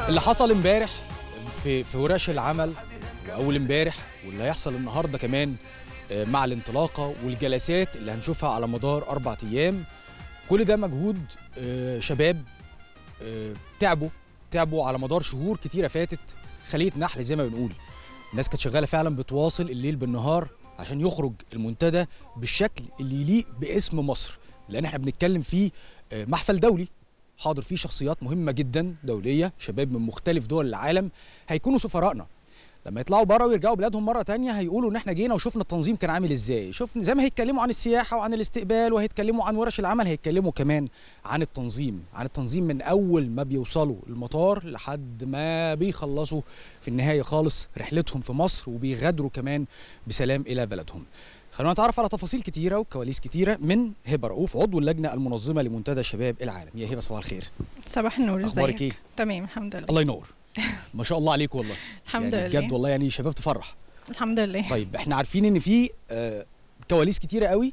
اللي حصل امبارح في في ورش العمل واول امبارح واللي هيحصل النهارده كمان آه، مع الانطلاقه والجلسات اللي هنشوفها على مدار اربع ايام كل ده مجهود آه، شباب آه، تعبوا تعبوا على مدار شهور كتيره فاتت خليه نحل زي ما بنقول الناس كانت شغاله فعلا بتواصل الليل بالنهار عشان يخرج المنتدى بالشكل اللي يليق باسم مصر لان احنا بنتكلم فيه آه، محفل دولي حاضر فيه شخصيات مهمه جدا دوليه شباب من مختلف دول العالم هيكونوا سفرائنا لما يطلعوا بره ويرجعوا بلادهم مره تانية هيقولوا ان احنا جينا وشفنا التنظيم كان عامل ازاي شفنا زي ما هيتكلموا عن السياحه وعن الاستقبال وهيتكلموا عن ورش العمل هيتكلموا كمان عن التنظيم عن التنظيم من اول ما بيوصلوا المطار لحد ما بيخلصوا في النهايه خالص رحلتهم في مصر وبيغادروا كمان بسلام الى بلدهم خلونا نتعرف على تفاصيل كتيره وكواليس كتيره من هبه رؤوف عضو اللجنه المنظمه لمنتدى شباب العالم يا هبه صباح الخير صباح النور اخبارك ازيك ايه تمام الحمد لله الله ينور ما شاء الله عليك والله الحمد يعني لله بجد والله يعني شباب تفرح الحمد لله طيب احنا عارفين ان في آه، كواليس كتيره قوي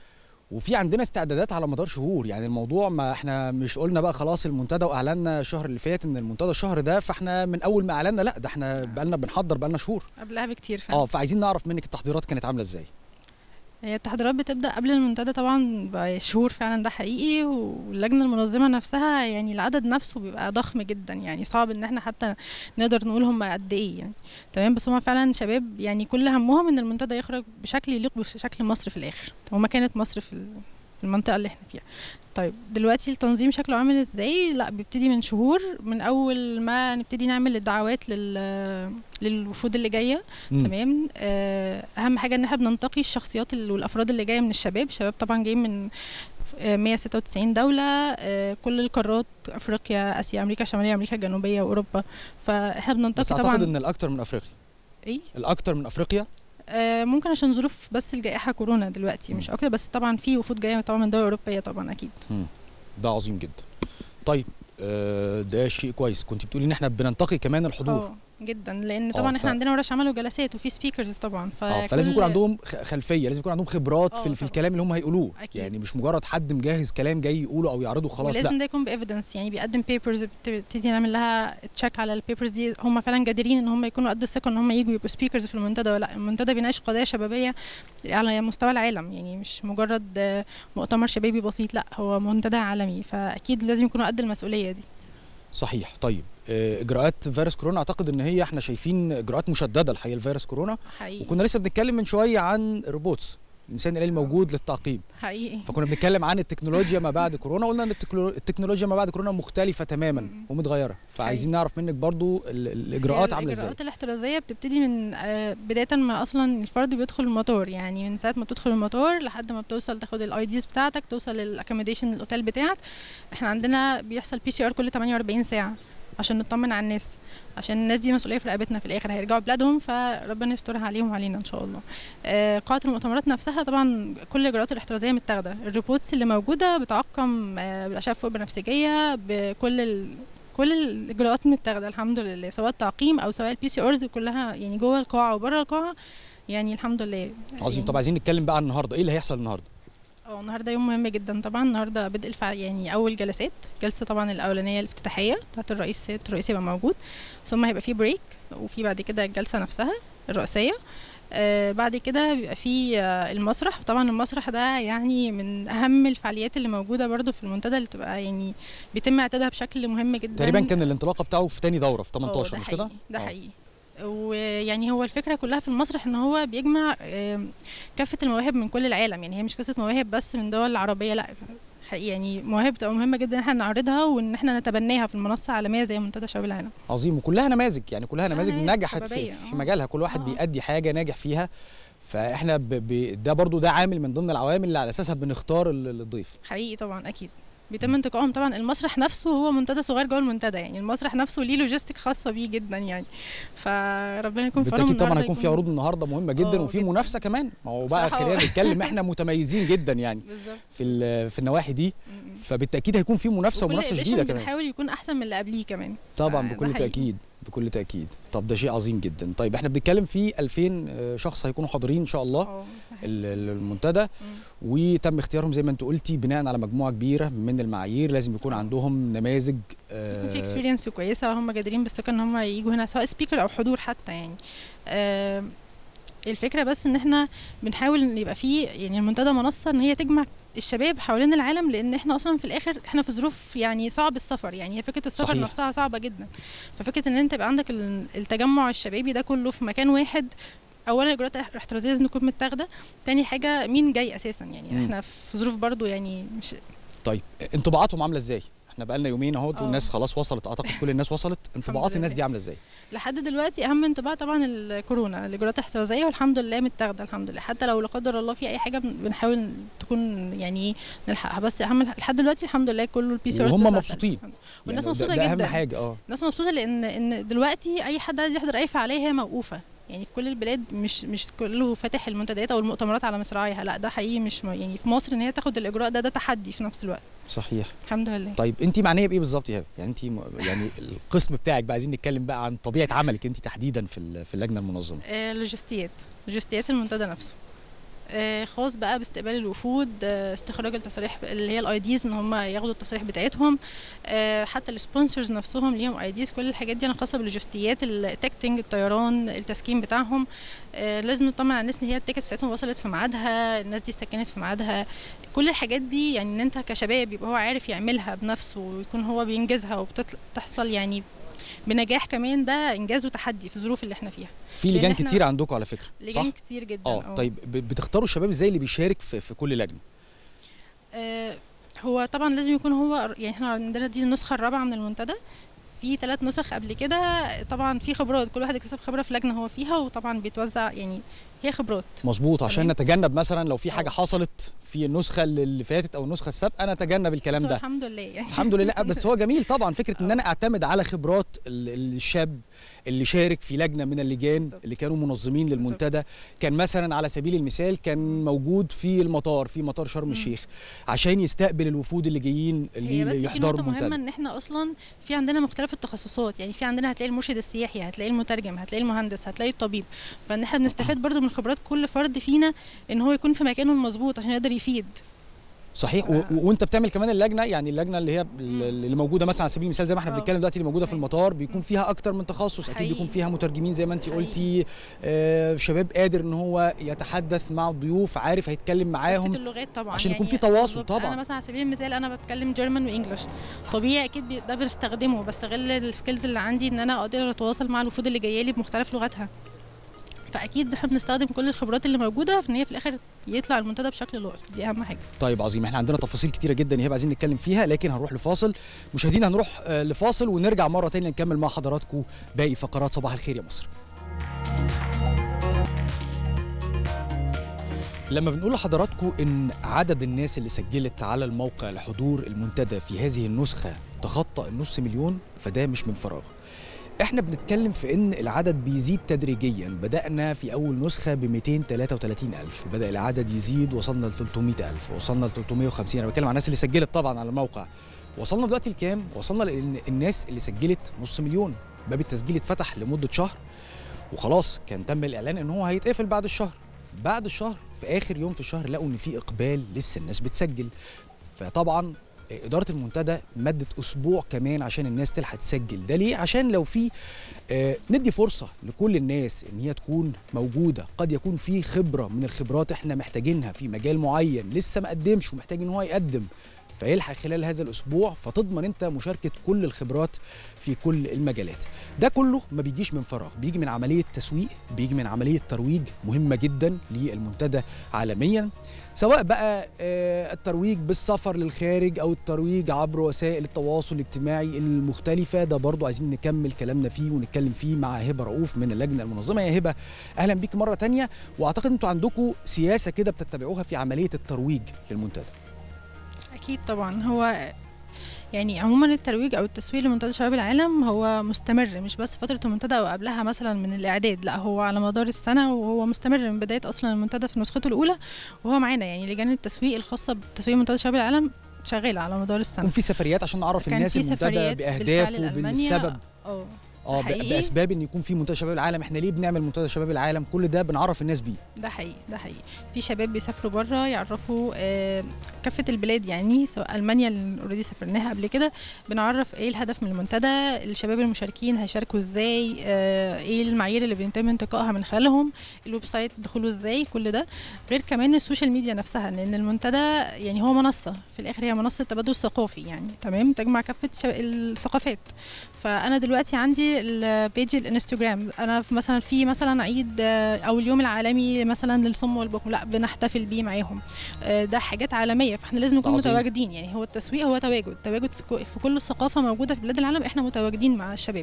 وفي عندنا استعدادات على مدار شهور يعني الموضوع ما احنا مش قلنا بقى خلاص المنتدى واعلنا الشهر اللي فات ان المنتدى الشهر ده فاحنا من اول ما اعلنا لا ده احنا بقالنا بنحضر بقالنا شهور قبلها بكتير فعلا اه فعايزين نعرف منك التحضيرات كانت عامله ازاي هي التحضيرات بتبدا قبل المنتدى طبعا بشهور فعلا ده حقيقي واللجنه المنظمه نفسها يعني العدد نفسه بيبقى ضخم جدا يعني صعب ان احنا حتى نقدر نقول هم قد ايه يعني تمام بس هم فعلا شباب يعني كل همهم ان المنتدى يخرج بشكل يليق بشكل مصر في الاخر ومكانه مصر في ال- في المنطقه اللي احنا فيها طيب دلوقتي التنظيم شكله عامل ازاي لا بيبتدي من شهور من اول ما نبتدي نعمل الدعوات لل للوفود اللي جايه مم. تمام آه، اهم حاجه ان احنا بننتقي الشخصيات ال- والافراد اللي جايه من الشباب الشباب طبعا جايين من آه، 196 دوله آه، كل القارات افريقيا اسيا امريكا الشماليه امريكا الجنوبيه واوروبا فاحنا بس بننتقي اعتقد طبعا ان الاكتر من افريقيا ايه الاكتر من افريقيا آه، ممكن عشان ظروف بس الجائحه كورونا دلوقتي مش اكتر بس طبعا في وفود جايه طبعا من دول اوروبيه طبعا اكيد ده عظيم جدا طيب آه، ده شيء كويس كنت بتقولي ان احنا بننتقي كمان الحضور اه جدا لان آه، طبعا ف- احنا عندنا ورش عمل وجلسات وفي سبيكرز طبعا اه فلازم فكل- يكون عندهم خ- خلفيه لازم يكون عندهم خبرات في, آه، ال- في طبعاً. الكلام اللي هم هيقولوه أكيد. يعني مش مجرد حد مجهز كلام جاي يقوله او يعرضه خلاص ولازم لا ده يكون بايفيدنس يعني بيقدم بيبرز بتبتدي نعمل لها تشيك على البيبرز دي هم فعلا قادرين ان هم يكونوا قد الثقه ان هم يجوا يبقوا سبيكرز في المنتدى ولا لا المنتدى بيناقش قضايا شبابيه على مستوى العالم يعني مش مجرد آه، مؤتمر شبابي بسيط لا هو منتدى عالمي فاكيد لازم يكونوا قد المسؤوليه دي صحيح طيب آه، اجراءات فيروس كورونا اعتقد ان هي احنا شايفين اجراءات مشدده الحقيقه لفيروس كورونا حقيقي وكنا لسه بنتكلم من شويه عن الروبوتس الانسان الالي الموجود للتعقيم حقيقي فكنا بنتكلم عن التكنولوجيا ما بعد كورونا قلنا ان التكنولو- التكنولوجيا ما بعد كورونا مختلفه تماما مم. ومتغيره فعايزين نعرف منك برضو ال- الاجراءات عامله ازاي الاجراءات الاحترازيه بتبتدي من آه، بدايه ما اصلا الفرد بيدخل المطار يعني من ساعه ما تدخل المطار لحد ما بتوصل تاخد الاي ديز بتاعتك توصل للاكوموديشن الاوتيل بتاعك احنا عندنا بيحصل بي سي ار كل 48 ساعه عشان نطمن على الناس عشان الناس دي مسؤوليه في رقبتنا في الاخر هيرجعوا بلادهم فربنا يسترها عليهم وعلينا ان شاء الله آه، قاعه المؤتمرات نفسها طبعا كل الاجراءات الاحترازيه متاخده الريبورتس اللي موجوده بتعقم آه، بالاشعه فوق بنفسجيه بكل ال... كل الاجراءات متاخده الحمد لله سواء التعقيم او سواء البي سي اورز كلها يعني جوه القاعه وبره القاعه يعني الحمد لله عظيم يعني طب عايزين نتكلم بقى عن النهارده ايه اللي هيحصل النهارده اه النهارده يوم مهم جدا طبعا النهارده بدء الفعل يعني اول جلسات جلسه طبعا الاولانيه الافتتاحيه بتاعت الرئيس الرئيس يبقى موجود ثم هيبقى في بريك وفي بعد كده الجلسه نفسها الرئيسيه آه بعد كده بيبقى في آه المسرح وطبعا المسرح ده يعني من اهم الفعاليات اللي موجوده برضو في المنتدى اللي تبقى يعني بيتم اعتادها بشكل مهم جدا تقريبا كان الانطلاقه بتاعه في تاني دوره في اه 18 ده مش كده حقيقي ده آه. حقيقي ويعني هو الفكره كلها في المسرح ان هو بيجمع آم، كافه المواهب من كل العالم يعني هي مش قصه مواهب بس من دول العربيه لا حقيقي يعني مواهب بتبقى مهمه جدا ان احنا نعرضها وان احنا نتبناها في المنصه العالميه زي منتدى شباب العالم عظيم وكلها نماذج يعني كلها نماذج نماذج نجحت في, شبابية، في آه. مجالها كل واحد آه. بيأدي حاجه ناجح فيها فاحنا ب... ب... ده برضو ده عامل من ضمن العوامل اللي على اساسها بنختار ال- الضيف حقيقي طبعا اكيد بيتم انتقائهم طبعا المسرح نفسه هو منتدى صغير جوه المنتدى يعني المسرح نفسه ليه لوجيستيك خاصه بيه جدا يعني فربنا يكون في عونهم بالتاكيد طبعا النهاردة هيكون في يكون- عروض النهارده مهمه جدا آه، وفي جداً. منافسه كمان ما هو بقى بصراحة خلينا آه. نتكلم احنا متميزين جدا يعني بالظبط في ال- في النواحي دي م- م. فبالتاكيد هيكون في منافسه وكل ومنافسه edition شديده كمان بنحاول يكون احسن من اللي قبليه كمان طبعا ده بكل حقيقي. تاكيد بكل تاكيد طب ده شيء عظيم جدا طيب احنا بنتكلم في 2000 آه، شخص هيكونوا حاضرين ان شاء الله اه ال- ال- المنتدى مم. وتم اختيارهم زي ما انت قلتي بناء على مجموعه كبيره من المعايير لازم يكون عندهم نماذج يكون في آه، اكسبيرينس كويسه وهم جادرين بالثقه ان هم يجوا هنا سواء سبيكر او حضور حتى يعني آه، الفكره بس ان احنا بنحاول ان يبقى في يعني المنتدى منصه ان هي تجمع الشباب حوالين العالم لان احنا اصلا في الاخر احنا في ظروف يعني صعب السفر يعني هي فكره السفر صحيح. نفسها صعبه جدا ففكره ان انت يبقى عندك ال- التجمع الشبابي ده كله في مكان واحد اولا الاجراءات الاحترازيه لازم تكون متاخده تاني حاجه مين جاي اساسا يعني مم. احنا في ظروف برضو يعني مش طيب انطباعاتهم عامله ازاي احنا بقالنا يومين اهوت اه. والناس خلاص وصلت اعتقد كل الناس وصلت انطباعات الناس لله. دي عامله ازاي لحد دلوقتي اهم انطباع طبعا الكورونا الاجراءات الاحترازيه والحمد لله متاخده الحمد لله حتى لو لا قدر الله في اي حاجه بن- بنحاول تكون يعني نلحقها بس اهم لحد دلوقتي الحمد لله كله البي سي وهم مبسوطين. والناس يعني ده- مبسوطه ده جدا اهم حاجه اه الناس مبسوطه لان ان دلوقتي اي حد عايز يحضر اي فعاليه هي موقوفه يعني في كل البلاد مش مش كله فاتح المنتديات او المؤتمرات على مصراعيها لا ده حقيقي مش م- يعني في مصر ان هي تاخد الاجراء ده ده تحدي في نفس الوقت صحيح الحمد لله طيب انت معنيه بايه بالظبط يا هبه يعني انت م- يعني القسم بتاعك بقى عايزين نتكلم بقى عن طبيعه عملك انت تحديدا في ال- في اللجنه المنظمه آه، لوجستيات لوجستيات المنتدى نفسه آه، خاص بقى باستقبال الوفود آه، استخراج التصاريح اللي هي الاي ديز ان هم ياخدوا التصاريح بتاعتهم آه، حتى السبونسرز نفسهم ليهم اي ديز كل الحاجات دي انا خاصه باللوجستيات التكتنج الطيران التسكين بتاعهم آه، لازم نطمن على الناس ان هي التيكتس بتاعتهم وصلت في ميعادها الناس دي سكنت في ميعادها كل الحاجات دي يعني ان انت كشباب يبقى هو عارف يعملها بنفسه ويكون هو بينجزها وبتحصل يعني بنجاح كمان ده انجاز وتحدي في الظروف اللي احنا فيها في لأن لجان احنا- كتير عندكم على فكره صح لجان كتير جدا اه طيب ب- بتختاروا الشباب ازاي اللي بيشارك في, في كل لجنه آه هو طبعا لازم يكون هو يعني احنا عندنا دي النسخه الرابعه من المنتدى في ثلاث نسخ قبل كده طبعا في خبرات كل واحد اكتسب خبره في لجنه هو فيها وطبعا بيتوزع يعني هي خبرات مظبوط عشان تمام. نتجنب مثلا لو في حاجه اه. حصلت في النسخه اللي- اللي فاتت او النسخه السابقه نتجنب الكلام بس هو ده الحمد لله يعني الحمد لله لا، بس هو جميل طبعا فكره ان انا اعتمد على خبرات ال- ال- الشاب اللي شارك في لجنه من اللجان بالظبط. اللي كانوا منظمين للمنتدى كان مثلا على سبيل المثال كان موجود في المطار في مطار شرم مم. الشيخ عشان يستقبل الوفود اللي جايين هي بس اللي في يحضروا نقطه مهمه المنتدى ان احنا اصلا في عندنا مختلف التخصصات يعني في عندنا هتلاقي المرشد السياحي هتلاقي المترجم هتلاقي المهندس هتلاقي الطبيب فان احنا بنستفاد برضو من خبرات كل فرد فينا ان هو يكون في مكانه المظبوط عشان يقدر يفيد صحيح و... و- وانت بتعمل كمان اللجنه يعني اللجنه اللي هي اللي موجوده مثلا على سبيل المثال زي ما احنا اه. بنتكلم دلوقتي اللي موجوده في أيوة. المطار بيكون فيها اكتر من تخصص اكيد بيكون حقيقي. فيها مترجمين زي ما انت حقيقي. قلتي آه شباب قادر ان هو يتحدث مع الضيوف عارف هيتكلم كافة معاهم اللغات طبعا عشان يكون يعني في تواصل بالظبط. طبعاً. انا مثلا على سبيل المثال انا بتكلم جيرمان وانجلش طبيعي اكيد بي- ده بستخدمه بستغل السكيلز اللي عندي ان انا اقدر اتواصل مع الوفود اللي جايه لي بمختلف لغاتها فاكيد احنا بنستخدم كل الخبرات اللي موجوده في ان هي في الاخر يطلع المنتدى بشكل لائق دي اهم حاجه طيب عظيم احنا عندنا تفاصيل كتيره جدا يا هبه عايزين نتكلم فيها لكن هنروح لفاصل مشاهدينا هنروح آه، لفاصل ونرجع مره تانية نكمل مع حضراتكم باقي فقرات صباح الخير يا مصر لما بنقول لحضراتكم ان عدد الناس اللي سجلت على الموقع لحضور المنتدى في هذه النسخه تخطى النص مليون فده مش من فراغ احنا بنتكلم في ان العدد بيزيد تدريجيا بدأنا في اول نسخة ب 233 الف بدأ العدد يزيد وصلنا ل 300 الف وصلنا ل 350 انا بتكلم عن الناس اللي سجلت طبعا على الموقع وصلنا دلوقتي لكام وصلنا لان الناس اللي سجلت نص مليون باب التسجيل اتفتح لمدة شهر وخلاص كان تم الاعلان ان هو هيتقفل بعد الشهر بعد الشهر في اخر يوم في الشهر لقوا ان في اقبال لسه الناس بتسجل فطبعا إدارة المنتدى مدت أسبوع كمان عشان الناس تلحق تسجل ده ليه؟ عشان لو في آه ندي فرصة لكل الناس إن هي تكون موجودة قد يكون في خبرة من الخبرات إحنا محتاجينها في مجال معين لسه ما قدمش ومحتاج إن هو يقدم فيلحق خلال هذا الأسبوع فتضمن أنت مشاركة كل الخبرات في كل المجالات ده كله ما بيجيش من فراغ بيجي من عملية تسويق بيجي من عملية ترويج مهمة جدا للمنتدى عالميا سواء بقى آه، الترويج بالسفر للخارج او الترويج عبر وسائل التواصل الاجتماعي المختلفه ده برضو عايزين نكمل كلامنا فيه ونتكلم فيه مع هبه رؤوف من اللجنه المنظمه يا هبه اهلا بيك مره تانية واعتقد انتوا عندكم سياسه كده بتتبعوها في عمليه الترويج للمنتدى اكيد طبعا هو يعني عموما الترويج او التسويق لمنتدى شباب العالم هو مستمر مش بس فتره المنتدى او قبلها مثلا من الاعداد لا هو على مدار السنه وهو مستمر من بدايه اصلا المنتدى في نسخته الاولى وهو معانا يعني لجان التسويق الخاصه بتسويق منتدى شباب العالم شغاله على مدار السنه يكون في سفريات عشان نعرف كان الناس في المنتدى سفريات باهدافه بالفعل لألمانيا. بالسبب اه اه ب- حقيقي. باسباب ان يكون في منتدى شباب العالم احنا ليه بنعمل منتدى شباب العالم كل ده بنعرف الناس بيه ده حقيقي ده حقيقي في شباب بيسافروا بره يعرفوا آه، كافه البلاد يعني سواء المانيا اللي اوريدي سافرناها قبل كده بنعرف ايه الهدف من المنتدى الشباب المشاركين هيشاركوا ازاي آه، ايه المعايير اللي بيتم انتقائها من خلالهم الويب سايت دخوله ازاي كل ده غير كمان السوشيال ميديا نفسها لان المنتدى يعني هو منصه في الاخر هي منصه تبادل ثقافي يعني تمام تجمع كافه شب- الثقافات فانا دلوقتي عندي البيج الانستجرام انا في مثلا في مثلا عيد آه، او اليوم العالمي مثلا للصم والبكم لا بنحتفل بيه معاهم آه، ده حاجات عالميه فاحنا لازم نكون عظيم. متواجدين يعني هو التسويق هو تواجد تواجد في كو- في كل الثقافه موجوده في بلاد العالم احنا متواجدين مع الشباب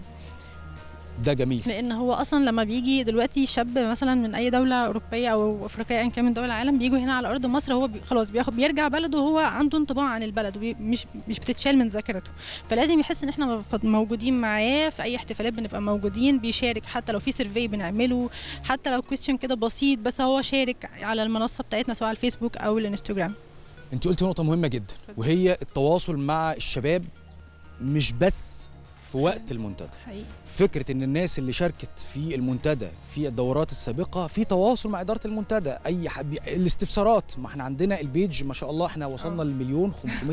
ده جميل لان هو اصلا لما بيجي دلوقتي شاب مثلا من اي دوله اوروبيه او افريقيه ان كان من دول العالم بيجوا هنا على ارض مصر هو بي خلاص بياخد بيرجع بلده وهو عنده انطباع عن البلد وبي- مش مش بتتشال من ذاكرته فلازم يحس ان احنا مف- موجودين معاه في اي احتفالات بنبقى موجودين بيشارك حتى لو في سيرفي بنعمله حتى لو كويستشن كده بسيط بس هو شارك على المنصه بتاعتنا سواء على الفيسبوك او الانستجرام انت قلت نقطه مهمه جدا وهي التواصل مع الشباب مش بس في وقت المنتدى حقيقي فكره ان الناس اللي شاركت في المنتدى في الدورات السابقه في تواصل مع اداره المنتدى اي حب... الاستفسارات ما احنا عندنا البيج ما شاء الله احنا وصلنا آه. لمليون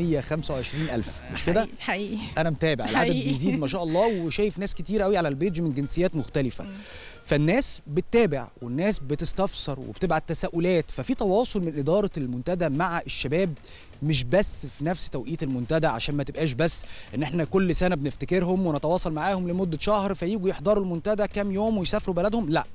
525 الف مش كده حقيقي, حقيقي. انا متابع العدد حقيقي. بيزيد ما شاء الله وشايف ناس كتير قوي على البيج من جنسيات مختلفه مم. فالناس بتتابع والناس بتستفسر وبتبعت تساؤلات ففي تواصل من اداره المنتدى مع الشباب مش بس في نفس توقيت المنتدى عشان ما تبقاش بس ان احنا كل سنه بنفتكرهم ونتواصل معاهم لمده شهر فييجوا يحضروا المنتدى كام يوم ويسافروا بلدهم لا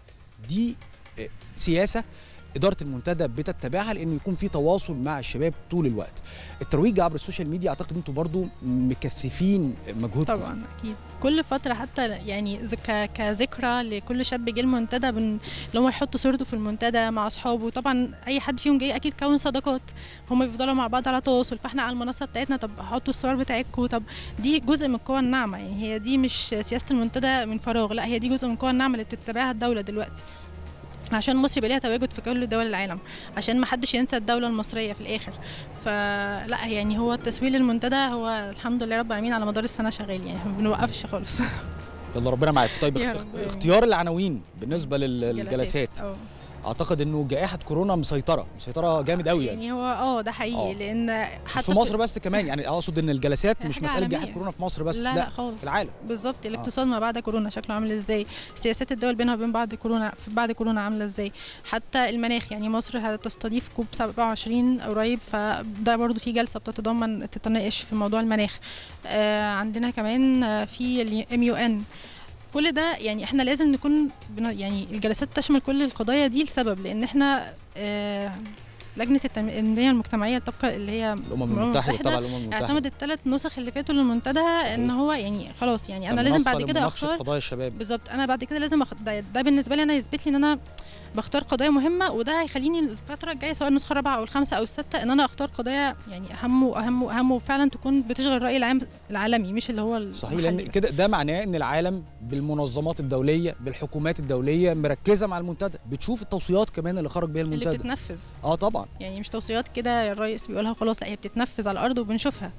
دي آه، سياسه اداره المنتدى بتتبعها لانه يكون في تواصل مع الشباب طول الوقت الترويج عبر السوشيال ميديا اعتقد انتوا برضو مكثفين مجهودكم طبعا اكيد كل فتره حتى يعني ذ- ك- كذكرى لكل شاب جه المنتدى بن... اللي هم يحطوا صورته في المنتدى مع اصحابه طبعا اي حد فيهم جاي اكيد كون صداقات هم بيفضلوا مع بعض على تواصل فاحنا على المنصه بتاعتنا طب حطوا الصور بتاعتكم طب دي جزء من القوى الناعمه يعني هي دي مش سياسه المنتدى من فراغ لا هي دي جزء من القوى الناعمه اللي بتتبعها الدوله دلوقتي عشان مصر يبقى ليها تواجد في كل دول العالم عشان ما حدش ينسى الدوله المصريه في الاخر فلا يعني هو التسويق للمنتدى هو الحمد لله رب العالمين على مدار السنه شغال يعني ما بنوقفش خالص يلا ربنا معاك طيب يا اخت- رب. اختيار العناوين بالنسبه لل- للجلسات اه اعتقد انه جائحه كورونا مسيطره مسيطره جامد قوي يعني يعني هو اه ده آه. حقيقي لان مش حتى في مصر بس كمان يعني اقصد ان الجلسات هي مش حاجة مساله جائحه عالمية. كورونا في مصر بس لا لا خالص في العالم بالظبط الاقتصاد ما بعد كورونا شكله عامل ازاي سياسات الدول بينها وبين بعض كورونا في بعد كورونا عامله ازاي حتى المناخ يعني مصر هتستضيف كوب 27 قريب فده برضو في جلسه بتتضمن تتناقش في موضوع المناخ آه عندنا كمان آه، في الام يو ان كل ده يعني احنا لازم نكون بن- يعني الجلسات تشمل كل القضايا دي لسبب لان احنا آه لجنه التنميه المجتمعيه الطاقه اللي هي الامم المتحده تبع الامم المتحده اعتمد الثلاث نسخ اللي فاتوا للمنتدى ان هو يعني خلاص يعني انا كان لازم منصة بعد كده لمناقشة اختار قضايا الشباب بالظبط انا بعد كده لازم أخ... ده, ده بالنسبه لي انا يثبت لي ان انا بختار قضايا مهمه وده هيخليني الفتره الجايه سواء النسخه الرابعه او الخامسه او السادسه ان انا اختار قضايا يعني اهم واهم واهم وفعلا تكون بتشغل الراي العام العالمي مش اللي هو صحيح لان المحلي بس. كده ده معناه ان العالم بالمنظمات الدوليه بالحكومات الدوليه مركزه مع المنتدى بتشوف التوصيات كمان اللي خرج بيها اللي المنتدى بتتنفذ اه طبعا يعني مش توصيات كده الرئيس بيقولها خلاص لا هي بتتنفذ على الارض وبنشوفها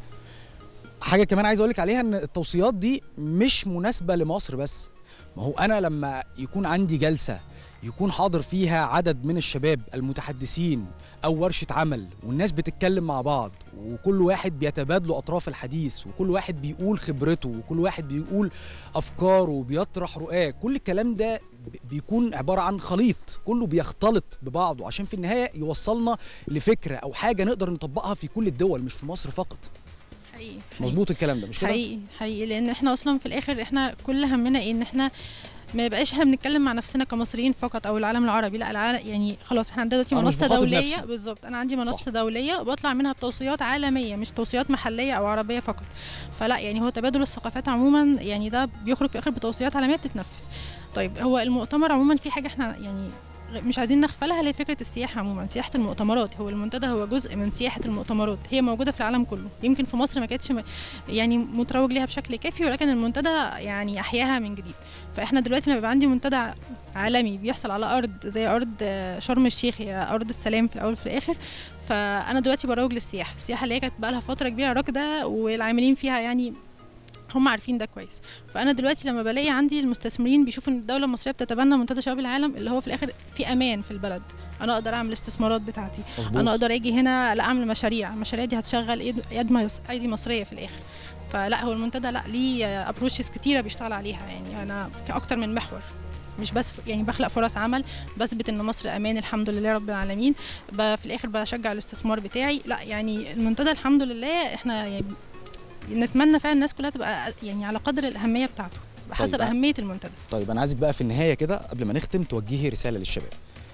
حاجه كمان عايز اقول لك عليها ان التوصيات دي مش مناسبه لمصر بس ما هو انا لما يكون عندي جلسه يكون حاضر فيها عدد من الشباب المتحدثين او ورشه عمل والناس بتتكلم مع بعض وكل واحد بيتبادلوا اطراف الحديث وكل واحد بيقول خبرته وكل واحد بيقول افكاره وبيطرح رؤاه كل الكلام ده ب- بيكون عباره عن خليط كله بيختلط ببعضه عشان في النهايه يوصلنا لفكره او حاجه نقدر نطبقها في كل الدول مش في مصر فقط حقيقي مظبوط الكلام ده مش كده حقيقي حقيقي لان احنا اصلا في الاخر احنا كل همنا ايه ان احنا ما يبقاش احنا بنتكلم مع نفسنا كمصريين فقط او العالم العربي لا العالم يعني خلاص احنا عندنا دلوقتي أنا مش منصه بخاطب دوليه نفسي. بالظبط انا عندي منصه صح. صح. دوليه وبطلع منها بتوصيات عالميه مش توصيات محليه او عربيه فقط فلا يعني هو تبادل الثقافات عموما يعني ده بيخرج في الاخر بتوصيات عالميه بتتنفذ طيب هو المؤتمر عموما في حاجه احنا يعني غ- مش عايزين نغفلها اللي هي فكره السياحه عموما سياحه المؤتمرات هو المنتدى هو جزء من سياحه المؤتمرات هي موجوده في العالم كله يمكن في مصر ما كانتش م- يعني متروج ليها بشكل كافي ولكن المنتدى يعني احياها من جديد فاحنا دلوقتي لما يبقى عندي منتدى عالمي بيحصل على ارض زي ارض آه، شرم الشيخ هي ارض السلام في الاول وفي الاخر فانا دلوقتي بروج للسياحه السياحه اللي هي كانت بقى لها فتره كبيره راكده والعاملين فيها يعني هم عارفين ده كويس فانا دلوقتي لما بلاقي عندي المستثمرين بيشوفوا ان الدوله المصريه بتتبنى منتدى شباب العالم اللي هو في الاخر في امان في البلد انا اقدر اعمل الاستثمارات بتاعتي مظبوط انا اقدر اجي هنا لا اعمل مشاريع المشاريع دي هتشغل ايد يد مص- ايدي مصريه في الاخر فلا هو المنتدى لا ليه ابروتشز كتيره بيشتغل عليها يعني انا كاكتر من محور مش بس ف- يعني بخلق فرص عمل بثبت ان مصر امان الحمد لله رب العالمين ب- في الاخر بشجع الاستثمار بتاعي لا يعني المنتدى الحمد لله احنا يعني نتمنى فعلا الناس كلها تبقى يعني على قدر الاهميه بتاعته بحسب طيب. اهميه المنتدى طيب انا عايزك بقى في النهايه كده قبل ما نختم توجهي رساله للشباب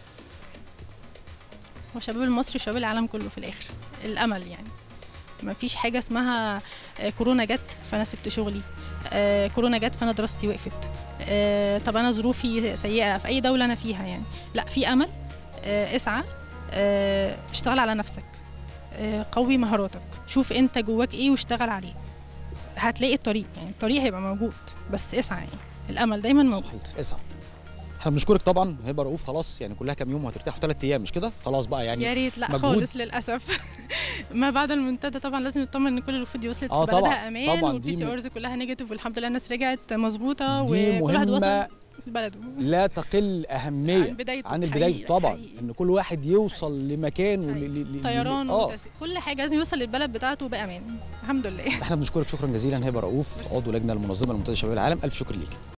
وشباب المصري وشباب العالم كله في الاخر الامل يعني ما فيش حاجه اسمها آه، كورونا جت فانا سبت شغلي آه، كورونا جت فانا دراستي وقفت آه، طب انا ظروفي سيئه في اي دوله انا فيها يعني لا في امل آه، اسعى آه، اشتغل على نفسك آه، قوي مهاراتك شوف انت جواك ايه واشتغل عليه هتلاقي الطريق يعني الطريق هيبقى موجود بس اسعى يعني الامل دايما موجود صحيح اسعى احنا بنشكرك طبعا هبه رؤوف خلاص يعني كلها كام يوم وهترتاحوا ثلاث ايام مش كده خلاص بقى يعني يا ريت لا مجهود. خالص للاسف ما بعد المنتدى طبعا لازم نطمن ان كل الوفود دي وصلت آه في بلدها طبعاً، امان طبعاً، والبي دي سي م- اورز كلها نيجاتيف والحمد لله الناس رجعت مظبوطه دي وكل واحد وصل مهمه في بلده لا تقل اهميه عن بدايته عن البدايه حقيقي- طبعا حقيقي. ان كل واحد يوصل لمكان ول- ل- ل- طيران اه وتس- كل حاجه لازم يوصل للبلد بتاعته بامان الحمد لله احنا بنشكرك شكرا جزيلا هبه رؤوف ميرسي. عضو لجنه المنظمه لمنتدى شباب العالم الف شكر ليك